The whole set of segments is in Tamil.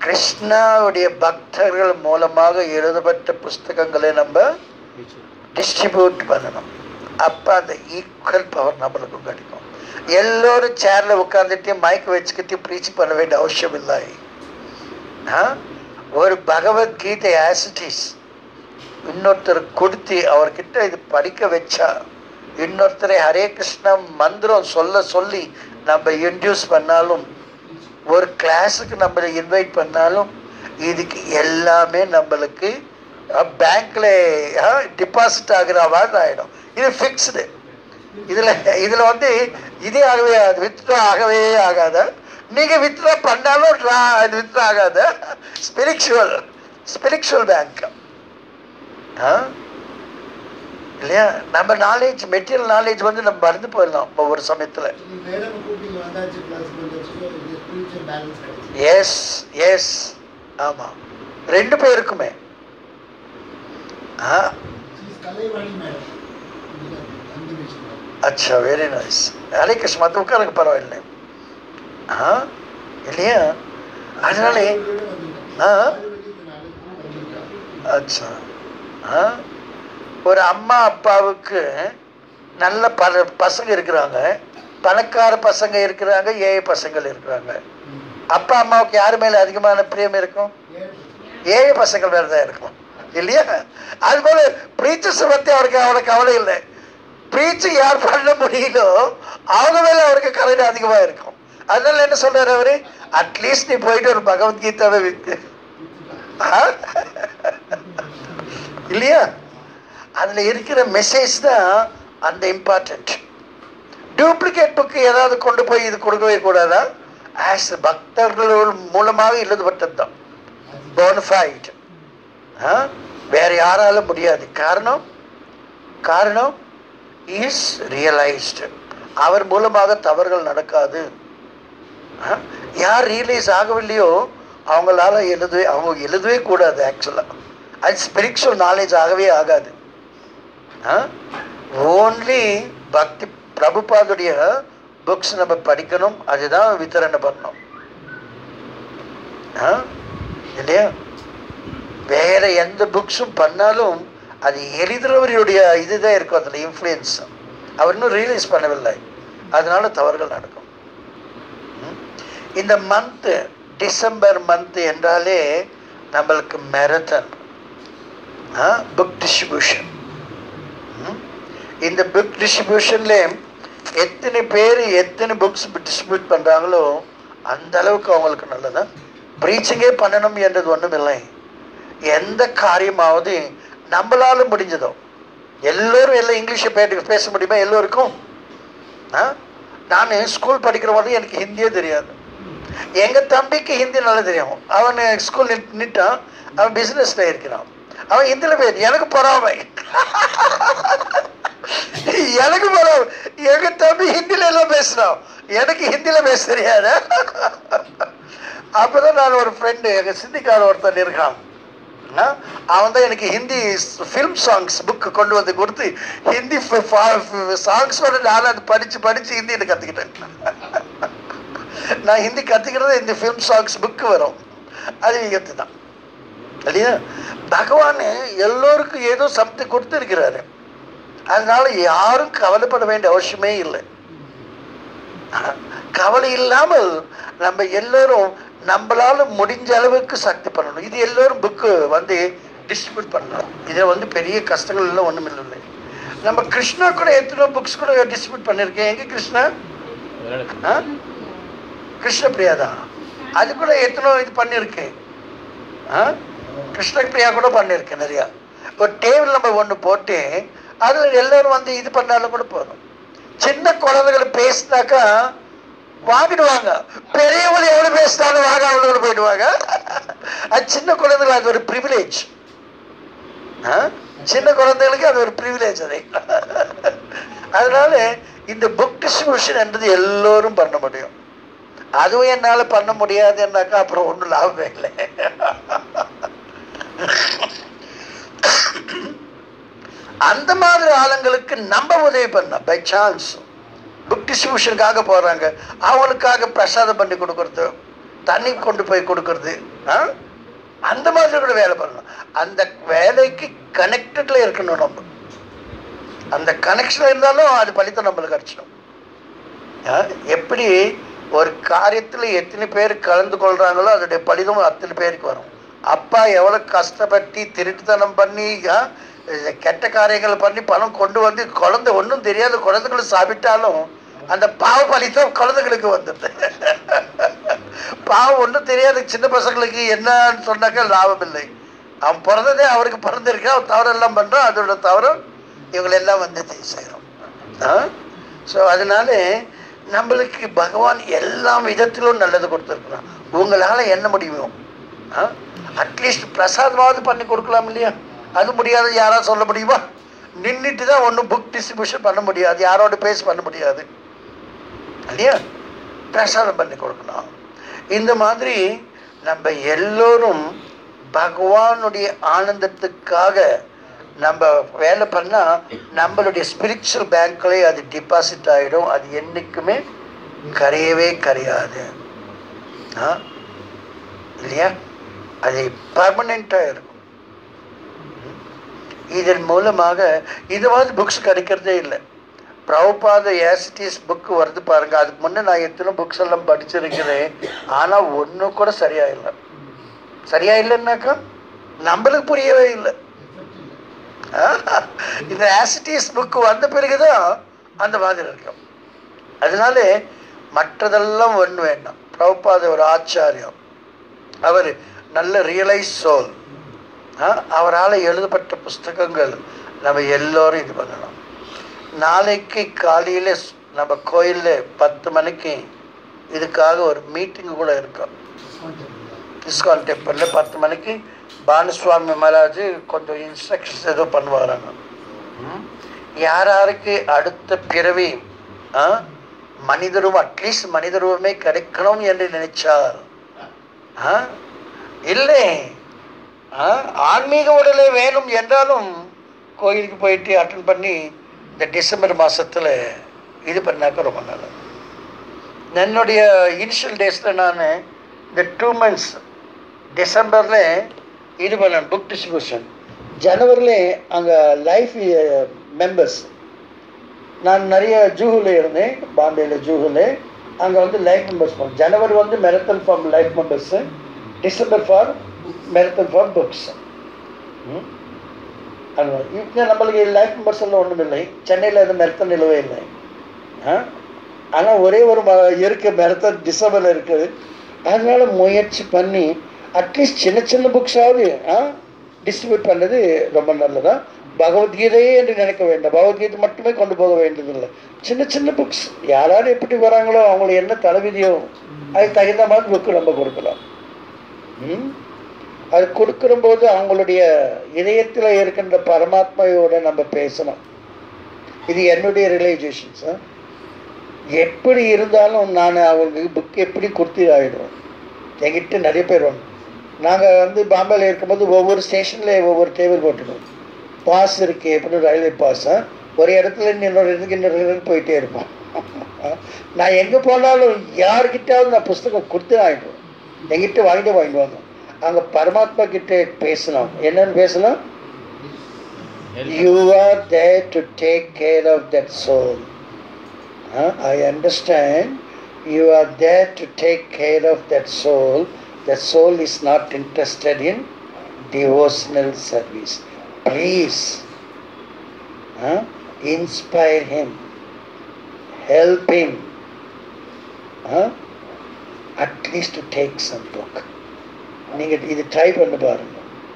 கிருஷ்ணாவுடைய பக்தர்கள் மூலமாக எழுதப்பட்ட புஸ்தகங்களை நம்ம டிஸ்ட்ரிபியூட் பண்ணணும் அப்போ அந்த ஈக்குவல் பவர் நம்மளுக்கு கிடைக்கும் எல்லோரும் சேர்ல உட்காந்துட்டு மைக் வச்சுக்கிட்டு ப்ரீச் பண்ண வேண்டிய அவசியம் இல்லை ஆ? ஒரு பகவத்கீதை ஆசிட்டிஸ் இன்னொருத்தர் கொடுத்து அவர்கிட்ட இது படிக்க வச்சா இன்னொருத்தரை ஹரே கிருஷ்ணா மந்திரம் சொல்ல சொல்லி நம்ம இன்டியூஸ் பண்ணாலும் ஒரு கிளாஸுக்கு நம்மளை இன்வைட் பண்ணாலும் இதுக்கு எல்லாமே நம்மளுக்கு பேங்க்ல டிபாசிட் ஆகிற மாதிரி ஆகிடும் இது ஃபிக்ஸ்டு இதில் இதில் வந்து இதே ஆகவே ஆகாது வித்ட்ரா ஆகவே ஆகாத நீங்கள் வித்ட்ரா பண்ணாலும் ட்ரா- இது வித்ட்ரா ஆகாத ஸ்பிரிச்சுவல் ஸ்பிரிச்சுவல் பேங்க் ஆ இல்லையா நம்ம நாலேஜ் மெட்டீரியல் நாலேஜ் வந்து நம்ம மறந்து போயிடலாம் ஒவ்வொரு சமயத்தில் மேடம் கூப்பிட்டு வந்தாச்சு கிளாஸ் வந்துச்சு இது ஸ்பிரிச்சுவல் பேலன்ஸ் கிடைச்சு எஸ் எஸ் ஆமாம் ரெண்டு பேருக்குமே ஆ கலைவாணி மேடம் அஞ்சு நிமிஷம் अच्छा वेरी नाइस हरे कृष्ण மற்ற உட்காருங்க பரவாயில்லை ஆ இல்லையா அதனாலே ஆ அச்சா ஆ ஒரு அம்மா அப்பாவுக்கு நல்ல பல பசங்க இருக்கிறாங்க பணக்கார பசங்க இருக்கிறாங்க ஏழை பசங்கள் இருக்கிறாங்க அப்பா அம்மாவுக்கு யார் மேல அதிகமான பிரியம் இருக்கும் ஏழை பசங்கள் மேல தான் இருக்கும் இல்லையா அது போல பிரீச்சர்ஸ் பத்தி அவருக்கு அவ்வளவு கவலை இல்லை பிரீச்சு யார் பண்ண முடியலோ அவங்க மேல அவருக்கு கவலை அதிகமா இருக்கும் அதனால என்ன சொல்றாரு அவரு அட்லீஸ்ட் நீ போயிட்டு ஒரு பகவத்கீதாவை வித்து ஆ? இல்லையா அதுல இருக்கிற மெசேஜ் தான் அந்த இம்பார்ட்டன்ட் டூப்ளிகேட் புக்கு ஏதாவது கொண்டு போய் இது கொடுக்கவே கூடாதா ஆஸ் பக்தர்கள் மூலமாக எழுதப்பட்டது தான் போனஃபைட் வேற யாராலும் முடியாது காரணம் காரணம் இஸ் ரியலைஸ்டு அவர் மூலமாக தவறுகள் நடக்காது ஆ? யார் ரியலைஸ் ஆகவில்லையோ அவங்களால எழுதவே அவங்க எழுதவே கூடாது ஆக்சுவலாக அது ஸ்பிரிச்சுவல் நாலேஜ் ஆகவே ஆகாது ஓன்லி பக்தி பிரபுபாதுடைய புக்ஸ் நம்ம படிக்கணும் அதுதான் வித்தரணை பண்ணணும் ஆ? இல்லையா வேற எந்த புக்ஸும் பண்ணாலும் அது எழுதுறவருடைய இதுதான் இருக்கும் அதில் இன்ஃப்ளூயன்ஸ் அவர் இன்னும் ரியலைஸ் பண்ணவில்லை அதனால தவறுகள் நடக்கும் ம்? இந்த மந்த்து டிசம்பர் மந்த் என்றாலே நம்மளுக்கு மெரத்தன் புக் டிஸ்ட்ரிபியூஷன் இந்த புக் டிஸ்ட்ரிபியூஷன்ல எத்தனை பேர் எத்தனை புக்ஸ் டிஸ்ட்ரிபியூட் பண்ணுறாங்களோ அந்த அளவுக்கு அவங்களுக்கு நல்லதா ப்ரீச்சிங்கே பண்ணணும் என்றது ஒன்றும் இல்லை எந்த காரியமாவது நம்மளால முடிஞ்சதோ எல்லோரும் எல்லாம் இங்கிலீஷை பே பேச முடியுமா எல்லோருக்கும் ஆ நான் ஸ்கூல் படிக்கிற போது எனக்கு ஹிந்தியே தெரியாது எங்கள் தம்பிக்கு ஹிந்தி நல்லா தெரியும் அவன் ஸ்கூல் நிட்டான் அவன் பிஸ்னஸில் இருக்கிறான் அவன் ஹிந்தியில் பேர் எனக்கு பொறாமை எனக்கு பொறாமை எங்கள் தம்பி ஹிந்தில எல்லாம் பேசுகிறான் எனக்கு ஹிந்தியில் பேச தெரியாது அப்போதான் நான் ஒரு ஃப்ரெண்டு எங்கள் சிந்திக்கார ஒருத்தன் இருக்கான் ஆ? அவன் தான் எனக்கு ஹிந்தி ஃபிலிம் சாங்ஸ் புக்கு கொண்டு வந்து கொடுத்து ஹிந்தி சாங்ஸ் வந்து நான் அது படித்து படித்து ஹிந்தியில் கற்றுக்கிட்டேன் நான் ஹிந்தி கற்றுக்கிறது இந்த ஃபிலிம் சாங்ஸ் புக்கு வரும் அது வியத்து தான் இல்லையா பகவான் எல்லோருக்கும் ஏதோ சம்திங் கொடுத்துருக்கிறாரு அதனால யாரும் கவலைப்பட வேண்டிய அவசியமே இல்லை கவலை இல்லாமல் நம்ம எல்லோரும் நம்மளால முடிஞ்ச அளவுக்கு சக்தி பண்ணணும் இது எல்லோரும் புக்கு வந்து டிஸ்ட்ரிபியூட் பண்ணலாம் இதில் வந்து பெரிய கஷ்டங்கள் எல்லாம் ஒன்றும் இல்லை நம்ம கிருஷ்ணா கூட எத்தனை புக்ஸ் கூட டிஸ்ட்ரிபியூட் பண்ணியிருக்கேன் எங்கே கிருஷ்ணா ஆ கிருஷ்ண பிரியா தான் அது கூட எத்தனோ இது பண்ணியிருக்கேன் ஆ கிருஷ்ண பிரியா கூட பண்ணியிருக்கேன் நிறையா ஒரு டேபிள் நம்பர் ஒன்று போட்டு அதில் எல்லோரும் வந்து இது பண்ணாலும் கூட போதும் சின்ன குழந்தைகள் பேசினாக்கா வாங்கிடுவாங்க பெரியவங்க எவ்வளவு பேசினாலும் வாங்க அவங்களோட போயிடுவாங்க அது சின்ன குழந்தைகள் அது ஒரு ப்ரிவிலேஜ் சின்ன குழந்தைகளுக்கு அது ஒரு ப்ரிவிலேஜ் அதை அதனால இந்த புக் டிஸ்ட்ரிபியூஷன் என்றது எல்லோரும் பண்ண முடியும் அதுவும் என்னால் பண்ண முடியாதுன்னாக்கா அப்புறம் ஒன்றும் லாபமே இல்லை அந்த மாதிரி ஆளுங்களுக்கு நம்ம உதவி பண்ணோம் பை சான்ஸ் புக் டிஸ்ட்ரிபியூஷனுக்காக போகிறாங்க அவங்களுக்காக பிரசாதம் பண்ணி கொடுக்குறது தண்ணி கொண்டு போய் கொடுக்கறது ஆ? அந்த மாதிரி கூட வேலை பண்ணணும் அந்த வேலைக்கு கனெக்டட்ல இருக்கணும் நம்ம அந்த கனெக்ஷன் இருந்தாலும் அது பலித்தம் நம்மளுக்கு கிடைச்சிடும் ஆ? எப்படி ஒரு காரியத்தில் எத்தனை பேர் கலந்து கொள்றாங்களோ அதோடைய பலிதம் அத்தனை பேருக்கு வரும் அப்பா எவ்வளோ கஷ்டப்பட்டு திருட்டுத்தனம் பண்ணி ஆ, இது கெட்ட காரியங்கள் பண்ணி பணம் கொண்டு வந்து குழந்தை ஒன்றும் தெரியாத குழந்தைகளை சாப்பிட்டாலும் அந்த பாவ பலித்தம் குழந்தைகளுக்கு வந்துடுது பாவம் ஒன்றும் தெரியாத சின்ன பசங்களுக்கு என்னன்னு சொன்னாக்க லாபம் இல்லை அவன் பிறந்ததே அவருக்கு பிறந்திருக்கான் அவன் தவறெல்லாம் பண்ணுறான் அதோட தவறும் இவங்களெல்லாம் வந்து செய்கிறோம் ஸோ அதனால நம்மளுக்கு பகவான் எல்லா விதத்திலும் நல்லது கொடுத்துருக்குறான் உங்களால் என்ன முடியுமோ அட்லீஸ்ட் பிரசாதமாவது பண்ணி கொடுக்கலாம் இல்லையா அது முடியாது யாராவது சொல்ல முடியுமா நின்றுட்டு தான் ஒன்றும் புக் டிஸ்ட்ரிபியூஷன் பண்ண முடியாது யாரோட பேஸ் பண்ண முடியாது இல்லையா பிரசாதம் பண்ணி கொடுக்கணும் இந்த மாதிரி நம்ம எல்லோரும் பகவானுடைய ஆனந்தத்துக்காக நம்ம வேலை பண்ணால் நம்மளுடைய ஸ்பிரிச்சுவல் பேங்க்லேயே அது டிபாசிட் ஆகிடும் அது என்றைக்குமே கரையவே கரையாது ஆ இல்லையா அது பர்மனெண்ட்டாக இருக்கும் ம். இதன் மூலமாக இது மாதிரி புக்ஸ் கிடைக்கிறதே இல்லை பிரபுபாத ஏசிட்டிஸ் புக்கு வருது பாருங்க அதுக்கு முன்னே நான் எத்தனை புக்ஸ் எல்லாம் படிச்சிருக்கிறேன் ஆனால் ஒன்றும் கூட சரியா இல்லை சரியா இல்லைன்னாக்கா நம்மளுக்கு புரியவே இல்லை இந்த ஆசிட்டிஸ் புக்கு வந்த பிறகுதான் அந்த மாதிரி இருக்கும் அதனால மற்றதெல்லாம் ஒன்று வேண்டாம் பிரபுபாத ஒரு ஆச்சாரியம் அவர் நல்ல ரியலைஸ் சோல் அவரால் எழுதப்பட்ட புஸ்தகங்கள் நம்ம எல்லோரும் இது பண்ணணும் நாளைக்கு காலையில் நம்ம கோயிலில் பத்து மணிக்கு இதுக்காக ஒரு மீட்டிங் கூட இருக்கும் இஸ்கான் டெம்பிளில் பத்து மணிக்கு பானுசுவாமி மகாராஜ் கொஞ்சம் இன்ஸ்ட்ரக்ஷன்ஸ் ஏதோ பண்ணுவாராங்க ம்? யார் யாருக்கு அடுத்த பிறவி ஆ, மனிதரும் அட்லீஸ்ட் மனிதருவமே கிடைக்கணும் என்று நினைச்சார் ஆ? இல்லை ஆ, ஆன்மீக உடலே வேணும் என்றாலும் கோயிலுக்கு போயிட்டு அட்டன் பண்ணி இந்த டிசம்பர் மாதத்தில் இது பண்ணாக்க ரொம்ப நல்லது என்னுடைய இனிஷியல் டேஸில் நான் இந்த டூ மந்த்ஸ் டிசம்பரில் இது பண்ணேன் புக் டிஸ்ட்ரிபியூஷன் ஜனவரியில் அங்கே லைஃப் மெம்பர்ஸ் நான் நிறைய ஜூஹுல இருந்தேன் பாம்பேயில் ஜூஹுல அங்கே வந்து லைஃப் மெம்பர்ஸ் பண்ணேன் ஜனவரி வந்து marathon form life members December for marathon for books இப்போ நம்மளுக்கு லைஃப் மெம்பர்ஸ் எல்லாம் ஒன்றும் இல்லை சென்னையில் இந்த மெரத்தன் நிலவே இல்லை ஆனால் ஒரே ஒரு ம- இருக்க மெரத்தன் டிசம்பரில் இருக்குது அதனால முயற்சி பண்ணி அட்லீஸ்ட் சின்ன சின்ன புக்ஸாவது டிஸ்ட்ரிபியூட் பண்ணது ரொம்ப நல்லதா பகவத்கீதையே என்று நினைக்க வேண்டாம் பகவத்கீதை மட்டுமே கொண்டு போக வேண்டியதில்லை சின்ன சின்ன புக்ஸ் யாராரு எப்படி வராங்களோ அவங்களுக்கு என்ன தலைவிதியோ அதுக்கு தகுந்த மாதிரி புக்கு நம்ம கொடுக்கலாம் ம்? அது கொடுக்கிற போது அவங்களுடைய இதயத்தில் இருக்கின்ற பரமாத்மாவோட நம்ம பேசணும் இது என்னுடைய ரியலைசேஷன்ஸ் எப்படி இருந்தாலும் நான் அவங்களுக்கு புக் எப்படி கொடுத்து ஆகிடுவேன் என்கிட்ட நிறைய பேர் வாங்க நாங்கள் வந்து பாம்பேல இருக்கும்போது ஒவ்வொரு ஸ்டேஷனில் ஒவ்வொரு டேபிள் போட்டுடுவோம் பாஸ் இருக்கு எப்படி ரயில்வே பாஸ் ஒரு இடத்துல இருந்து இன்னொரு இடத்துக்கு இன்னொரு இடத்துக்கு போயிட்டே இருப்போம் நான் எங்கே போனாலும் யார்கிட்டயாவது நான் புஸ்தகம் கொடுத்து ஆகிடுவேன் என்கிட்ட வாங்கிட்டு வாங்கிடுவாங்க அங்கே பரமாத்மா கிட்ட பேசணும் என்னன்னு பேசணும் you are there to take care of that soul I understand you are there to take care of that soul that soul is not interested in devotional service please inspire him help him huh? at least to take some book நீங்கள் இது ட்ரை பண்ணி பாருங்க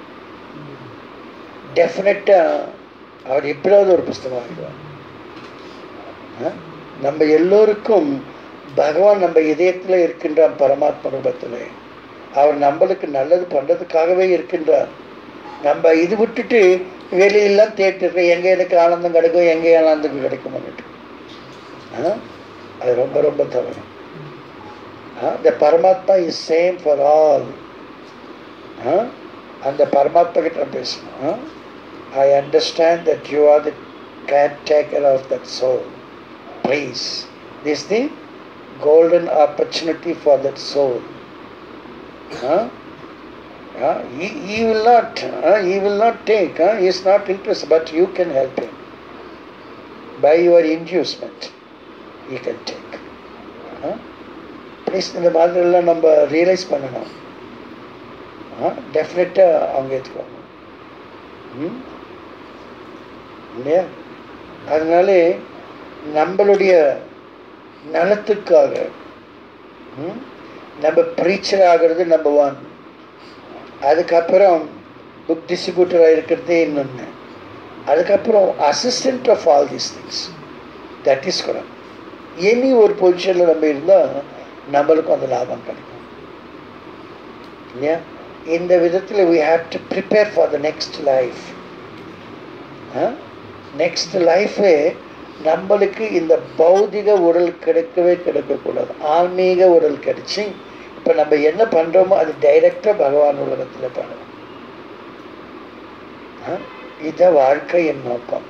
டெஃபினட்டாக அவர் எப்படியாவது ஒரு புஸ்தகம் வாங்கிடுவார் ஆ? நம்ம எல்லோருக்கும் பகவான் நம்ம இதயத்தில் இருக்கின்றார் பரமாத்ம ரூபத்தில் அவர் நம்மளுக்கு நல்லது பண்ணுறதுக்காகவே இருக்கின்றார் நம்ம இது விட்டுட்டு வெளியெல்லாம் தேட்டுருக்க எங்கே எனக்கு ஆனந்தம் கிடைக்கும் எங்கே ஆனந்தம் கிடைக்கும்னுட்டு ஆ? அது ரொம்ப ரொம்ப தவறு த பரமாத்மா இஸ் சேம் ஃபார் ஆல் அந்த பரமாத்மா கிட்ட பேசணும் I understand that you are the caretaker of that soul please this the golden opportunity for that soul Huh? Uh, he, he will not uh, he will not take uh, he is not interested but you can help him by your inducement he can take uh, please இந்த மாதிரிலாம் நம்ம ரியலைஸ் பண்ணணும் டெஃபினட்டாக அவங்க ஏற்றுக்குவாங்க ம் இல்லையா அதனாலே நம்மளுடைய நலத்துக்காக ம், நம்ம ப்ரீச்சர் ஆகிறது நம்பர் ஒன் அதுக்கப்புறம் புக் டிஸ்ட்ரிபியூட்டராக இருக்கிறதே இன்னொன்று அதுக்கப்புறம் assistant of all these things that is குரம் எனி ஒரு பொசிஷனில் நம்ம இருந்தால் நம்மளுக்கும் அந்த லாபம் கிடைக்கும் இல்லையா இந்த விதத்தில் we have to prepare for the next life next லைஃபே நம்மளுக்கு இந்த பௌதிக உடல் கிடைக்கவே கிடைக்கக்கூடாது ஆன்மீக உடல் கிடைச்சி இப்போ நம்ம என்ன பண்ணுறோமோ அது டைரக்டாக பகவான் உலகத்தில் பண்ணணும் ஆ? இதுதான் வாழ்க்கையின் நோக்கம்